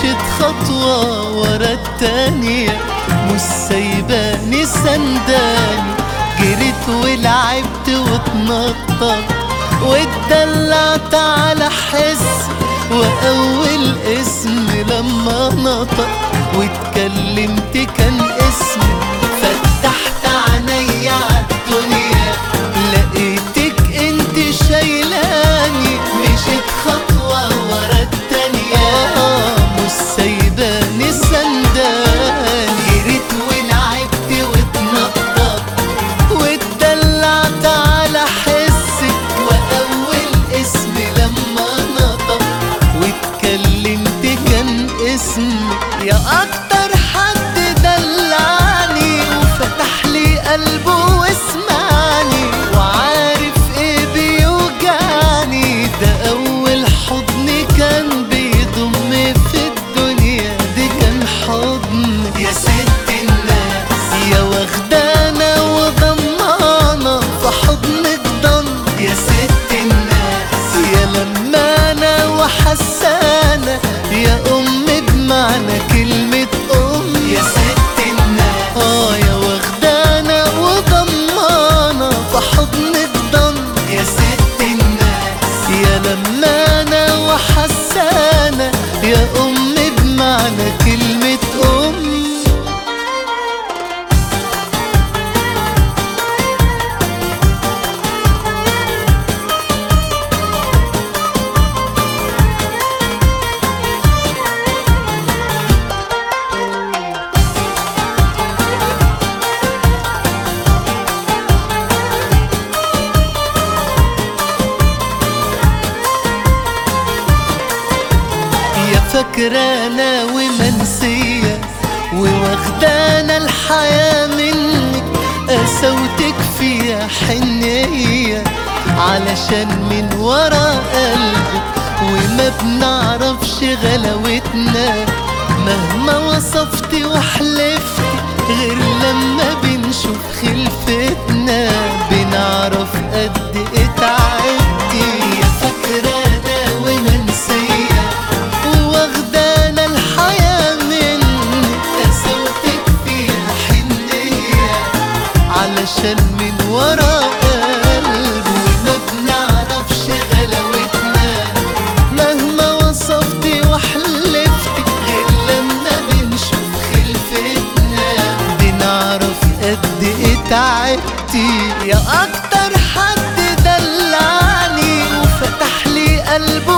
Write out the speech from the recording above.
مشيت خطوة ورا التانية مش سايباني سنداني جريت ولعبت واتنطط واتدلعت على حس وأول اسم لما نطق واتكلمت كان اسمي فتحت عينيا عالدنيا لقيتك انت شايلاني مشيت خطوة ورا التانية مش سايباني سنداني جريت ولعبت واتنطط واتدلعت على حسك وأول اسم لما نطق واتكلمت كان اسمي يا أكتر حد دلعني وفتح لي قلبه واسمعني وعارف ايه بيوجعني ده أول حضن كان بيضم في الدنيا دي كان حضن يا ست الناس يا واخدانا وضمانة في حضنك ضم يا ست الناس يا لمانة وحسانة يا أم بمعنى كلمة أم يا ست الناس آه يا واخدانا وضمانة في حضنك ضم يا ست الناس يا لمانة وحسانة يا أم بمعنى كلمة أم يا فاكرانا ومنسية وواخدانا الحياة منك قسوتك فيها حنية علشان من ورا قلبك وما بنعرفش غلاوتنا مهما وصفت وحلفت غير لما بنشوف خلفتنا بنعرف قد ايه تعبتي يا فاكرانا ومنسية وواخدانا الحياة منك قسوتك فيها حنية علشان من ورا قلب وما بنعرفش غلاوتنا مهما وصفتي وحلفتي غير لما بنشوف خلفتنا بنعرف قد ايه تعبتي يا اكتر حد دلعني وفتح لي قلبه